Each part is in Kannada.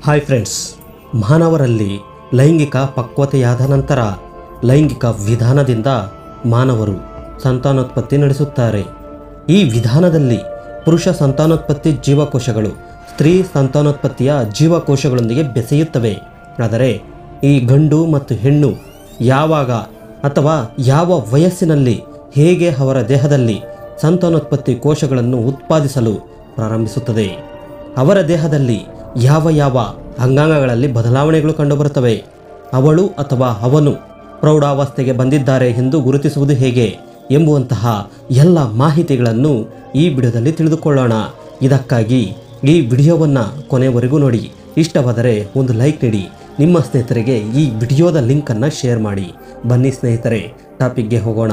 ಹಾಯ್ ಫ್ರೆಂಡ್ಸ್ ಮಾನವರಲ್ಲಿ ಲೈಂಗಿಕ ಪಕ್ವತೆಯಾದ ನಂತರ ಲೈಂಗಿಕ ವಿಧಾನದಿಂದ ಮಾನವರು ಸಂತಾನೋತ್ಪತ್ತಿ ನಡೆಸುತ್ತಾರೆ ಈ ವಿಧಾನದಲ್ಲಿ ಪುರುಷ ಸಂತಾನೋತ್ಪತ್ತಿ ಜೀವಕೋಶಗಳು ಸ್ತ್ರೀ ಸಂತಾನೋತ್ಪತ್ತಿಯ ಜೀವಕೋಶಗಳೊಂದಿಗೆ ಬೆಸೆಯುತ್ತವೆ ಆದರೆ ಈ ಗಂಡು ಮತ್ತು ಹೆಣ್ಣು ಯಾವಾಗ ಅಥವಾ ಯಾವ ವಯಸ್ಸಿನಲ್ಲಿ ಹೇಗೆ ಅವರ ದೇಹದಲ್ಲಿ ಸಂತಾನೋತ್ಪತ್ತಿ ಕೋಶಗಳನ್ನು ಉತ್ಪಾದಿಸಲು ಪ್ರಾರಂಭಿಸುತ್ತದೆ ಅವರ ದೇಹದಲ್ಲಿ ಯಾವ ಯಾವ ಅಂಗಾಂಗಗಳಲ್ಲಿ ಬದಲಾವಣೆಗಳು ಕಂಡುಬರುತ್ತವೆ ಅವಳು ಅಥವಾ ಅವನು ಪ್ರೌಢಾವಸ್ಥೆಗೆ ಬಂದಿದ್ದಾರೆ ಎಂದು ಗುರುತಿಸುವುದು ಹೇಗೆ ಎಂಬುವಂತಹ ಎಲ್ಲ ಮಾಹಿತಿಗಳನ್ನು ಈ ವಿಡಿಯೋದಲ್ಲಿ ತಿಳಿದುಕೊಳ್ಳೋಣ ಇದಕ್ಕಾಗಿ ಈ ವಿಡಿಯೋವನ್ನು ಕೊನೆವರೆಗೂ ನೋಡಿ ಇಷ್ಟವಾದರೆ ಒಂದು ಲೈಕ್ ನೀಡಿ ನಿಮ್ಮ ಸ್ನೇಹಿತರಿಗೆ ಈ ವಿಡಿಯೋದ ಲಿಂಕನ್ನು ಶೇರ್ ಮಾಡಿ ಬನ್ನಿ ಸ್ನೇಹಿತರೆ ಟಾಪಿಕ್ಗೆ ಹೋಗೋಣ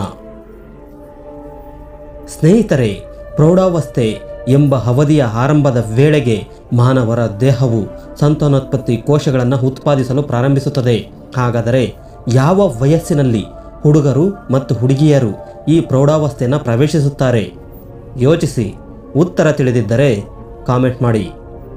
ಸ್ನೇಹಿತರೆ ಪ್ರೌಢಾವಸ್ಥೆ ಎಂಬ ಅವಧಿಯ ಆರಂಭದ ವೇಳೆಗೆ ಮಾನವರ ದೇಹವು ಸಂತಾನೋತ್ಪತ್ತಿ ಕೋಶಗಳನ್ನು ಉತ್ಪಾದಿಸಲು ಪ್ರಾರಂಭಿಸುತ್ತದೆ ಹಾಗಾದರೆ ಯಾವ ವಯಸ್ಸಿನಲ್ಲಿ ಹುಡುಗರು ಮತ್ತು ಹುಡುಗಿಯರು ಈ ಪ್ರೌಢಾವಸ್ಥೆಯನ್ನು ಪ್ರವೇಶಿಸುತ್ತಾರೆ ಯೋಚಿಸಿ ಉತ್ತರ ತಿಳಿದಿದ್ದರೆ ಕಾಮೆಂಟ್ ಮಾಡಿ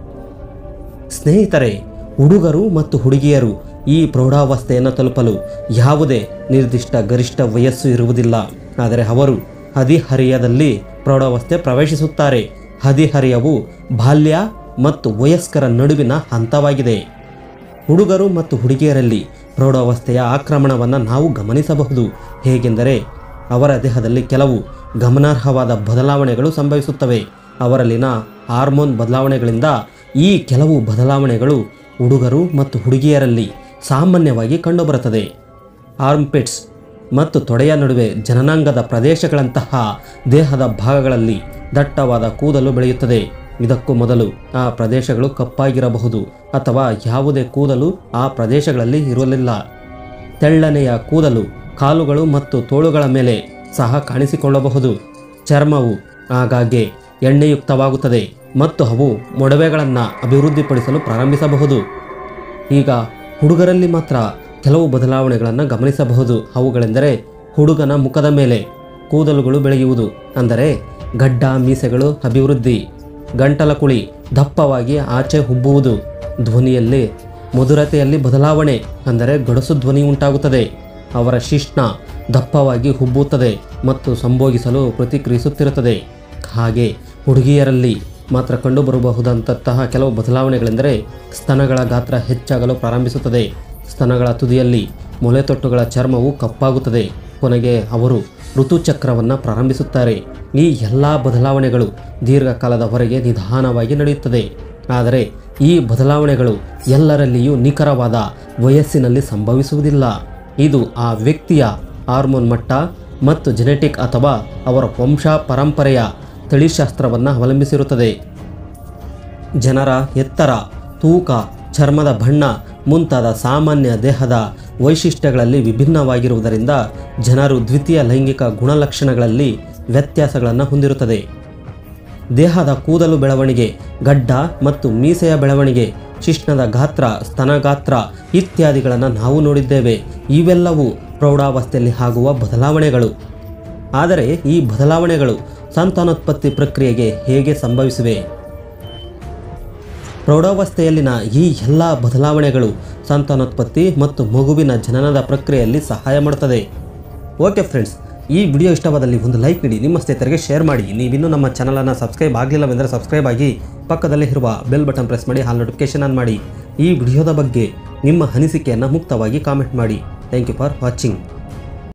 ಸ್ನೇಹಿತರೆ ಹುಡುಗರು ಮತ್ತು ಹುಡುಗಿಯರು ಈ ಪ್ರೌಢಾವಸ್ಥೆಯನ್ನು ತಲುಪಲು ಯಾವುದೇ ನಿರ್ದಿಷ್ಟ ಗರಿಷ್ಠ ವಯಸ್ಸು ಇರುವುದಿಲ್ಲ ಆದರೆ ಅವರು ಹದಿಹರಿಯದಲ್ಲಿ ಪ್ರೌಢಾವಸ್ಥೆ ಪ್ರವೇಶಿಸುತ್ತಾರೆ ಹದಿಹರಿಯವು ಬಾಲ್ಯ ಮತ್ತು ವಯಸ್ಕರ ನಡುವಿನ ಹಂತವಾಗಿದೆ ಹುಡುಗರು ಮತ್ತು ಹುಡುಗಿಯರಲ್ಲಿ ಪ್ರೌಢಾವಸ್ಥೆಯ ಆಕ್ರಮಣವನ್ನು ನಾವು ಗಮನಿಸಬಹುದು ಹೇಗೆಂದರೆ ಅವರ ದೇಹದಲ್ಲಿ ಕೆಲವು ಗಮನಾರ್ಹವಾದ ಬದಲಾವಣೆಗಳು ಸಂಭವಿಸುತ್ತವೆ ಅವರಲ್ಲಿನ ಹಾರ್ಮೋನ್ ಬದಲಾವಣೆಗಳಿಂದ ಈ ಕೆಲವು ಬದಲಾವಣೆಗಳು ಹುಡುಗರು ಮತ್ತು ಹುಡುಗಿಯರಲ್ಲಿ ಸಾಮಾನ್ಯವಾಗಿ ಕಂಡುಬರುತ್ತದೆ ಆರ್ಮ್ಪಿಟ್ಸ್ ಮತ್ತು ತೊಡೆಯ ನಡುವೆ ಜನನಾಂಗದ ಪ್ರದೇಶಗಳಂತಹ ದೇಹದ ಭಾಗಗಳಲ್ಲಿ ದಟ್ಟವಾದ ಕೂದಲು ಬೆಳೆಯುತ್ತದೆ ಇದಕ್ಕೂ ಮೊದಲು ಆ ಪ್ರದೇಶಗಳು ಕಪ್ಪಾಗಿರಬಹುದು ಅಥವಾ ಯಾವುದೇ ಕೂದಲು ಆ ಪ್ರದೇಶಗಳಲ್ಲಿ ಇರಲಿಲ್ಲ ತೆಳ್ಳನೆಯ ಕೂದಲು ಕಾಲುಗಳು ಮತ್ತು ತೋಳುಗಳ ಮೇಲೆ ಸಹ ಕಾಣಿಸಿಕೊಳ್ಳಬಹುದು ಚರ್ಮವು ಆಗಾಗ್ಗೆ ಎಣ್ಣೆಯುಕ್ತವಾಗುತ್ತದೆ ಮತ್ತು ಅವು ಮೊಡವೆಗಳನ್ನು ಅಭಿವೃದ್ಧಿಪಡಿಸಲು ಪ್ರಾರಂಭಿಸಬಹುದು ಈಗ ಹುಡುಗರಲ್ಲಿ ಮಾತ್ರ ಕೆಲವು ಬದಲಾವಣೆಗಳನ್ನು ಗಮನಿಸಬಹುದು ಅವುಗಳೆಂದರೆ ಹುಡುಗನ ಮುಖದ ಮೇಲೆ ಕೂದಲುಗಳು ಬೆಳೆಯುವುದು ಅಂದರೆ ಗಡ್ಡ ಮೀಸೆಗಳು ಅಭಿವೃದ್ಧಿ ಗಂಟಲ ಕುಳಿ ದಪ್ಪವಾಗಿ ಆಚೆ ಹುಬ್ಬುವುದು ಧ್ವನಿಯಲ್ಲಿ ಮಧುರತೆಯಲ್ಲಿ ಬದಲಾವಣೆ ಅಂದರೆ ಗಡಸು ಧ್ವನಿ ಉಂಟಾಗುತ್ತದೆ ಅವರ ಶಿಶ್ನ ದಪ್ಪವಾಗಿ ಹುಬ್ಬುತ್ತದೆ ಮತ್ತು ಸಂಭೋಗಿಸಲು ಪ್ರತಿಕ್ರಿಯಿಸುತ್ತಿರುತ್ತದೆ ಹಾಗೆ ಹುಡುಗಿಯರಲ್ಲಿ ಮಾತ್ರ ಕಂಡುಬರಬಹುದಂತಹ ಕೆಲವು ಬದಲಾವಣೆಗಳೆಂದರೆ ಸ್ತನಗಳ ಗಾತ್ರ ಹೆಚ್ಚಾಗಲು ಪ್ರಾರಂಭಿಸುತ್ತದೆ ಸ್ತನಗಳ ತುದಿಯಲ್ಲಿ ಮೊಲೆತೊಟ್ಟುಗಳ ಚರ್ಮವು ಕಪ್ಪಾಗುತ್ತದೆ ಕೊನೆಗೆ ಅವರು ಋತುಚಕ್ರವನ್ನು ಪ್ರಾರಂಭಿಸುತ್ತಾರೆ ಈ ಎಲ್ಲ ಬದಲಾವಣೆಗಳು ದೀರ್ಘಕಾಲದವರೆಗೆ ನಿಧಾನವಾಗಿ ನಡೆಯುತ್ತದೆ ಆದರೆ ಈ ಬದಲಾವಣೆಗಳು ಎಲ್ಲರಲ್ಲಿಯೂ ನಿಖರವಾದ ವಯಸ್ಸಿನಲ್ಲಿ ಸಂಭವಿಸುವುದಿಲ್ಲ ಇದು ಆ ವ್ಯಕ್ತಿಯ ಹಾರ್ಮೋನ್ ಮಟ್ಟ ಮತ್ತು ಜೆನೆಟಿಕ್ ಅಥವಾ ಅವರ ವಂಶ ಪರಂಪರೆಯ ತಳಿಶಾಸ್ತ್ರವನ್ನು ಅವಲಂಬಿಸಿರುತ್ತದೆ ಜನರ ಎತ್ತರ ತೂಕ ಚರ್ಮದ ಬಣ್ಣ ಮುಂತಾದ ಸಾಮಾನ್ಯ ದೇಹದ ವೈಶಿಷ್ಟ್ಯಗಳಲ್ಲಿ ವಿಭಿನ್ನವಾಗಿರುವುದರಿಂದ ಜನರು ದ್ವಿತೀಯ ಲೈಂಗಿಕ ಗುಣಲಕ್ಷಣಗಳಲ್ಲಿ ವ್ಯತ್ಯಾಸಗಳನ್ನು ಹೊಂದಿರುತ್ತದೆ ದೇಹದ ಕೂದಲು ಬೆಳವಣಿಗೆ ಗಡ್ಡ ಮತ್ತು ಮೀಸೆಯ ಬೆಳವಣಿಗೆ ಶಿಶ್ನದ ಗಾತ್ರ ಸ್ತನ ಗಾತ್ರ ಇತ್ಯಾದಿಗಳನ್ನು ನಾವು ನೋಡಿದ್ದೇವೆ ಇವೆಲ್ಲವೂ ಪ್ರೌಢಾವಸ್ಥೆಯಲ್ಲಿ ಆಗುವ ಬದಲಾವಣೆಗಳು ಆದರೆ ಈ ಬದಲಾವಣೆಗಳು ಸಂತಾನೋತ್ಪತ್ತಿ ಪ್ರಕ್ರಿಯೆಗೆ ಹೇಗೆ ಸಂಭವಿಸಿವೆ ಪ್ರೌಢಾವಸ್ಥೆಯಲ್ಲಿನ ಈ ಎಲ್ಲ ಬದಲಾವಣೆಗಳು ಸಂತಾನೋತ್ಪತ್ತಿ ಮತ್ತು ಮಗುವಿನ ಜನನದ ಪ್ರಕ್ರಿಯೆಯಲ್ಲಿ ಸಹಾಯ ಮಾಡುತ್ತದೆ ಓಕೆ ಫ್ರೆಂಡ್ಸ್ ಈ ವಿಡಿಯೋ ಇಷ್ಟವಾದಲ್ಲಿ ಒಂದು ಲೈಕ್ ನೀಡಿ ನಿಮ್ಮ ಸ್ನೇಹಿತರಿಗೆ ಶೇರ್ ಮಾಡಿ ನೀವಿನ್ನೂ ನಮ್ಮ ಚಾನಲನ್ನು ಸಬ್ಸ್ಕ್ರೈಬ್ ಆಗಲಿಲ್ಲವೆಂದರೆ ಸಬ್ಸ್ಕ್ರೈಬ್ ಆಗಿ ಪಕ್ಕದಲ್ಲೇ ಇರುವ ಬೆಲ್ ಬಟನ್ ಪ್ರೆಸ್ ಮಾಡಿ ಹಾಲ್ ನೋಟಿಫಿಕೇಶನ್ ಆನ್ ಮಾಡಿ ಈ ವಿಡಿಯೋದ ಬಗ್ಗೆ ನಿಮ್ಮ ಅನಿಸಿಕೆಯನ್ನು ಮುಕ್ತವಾಗಿ ಕಾಮೆಂಟ್ ಮಾಡಿ ಥ್ಯಾಂಕ್ ಯು ಫಾರ್ ವಾಚಿಂಗ್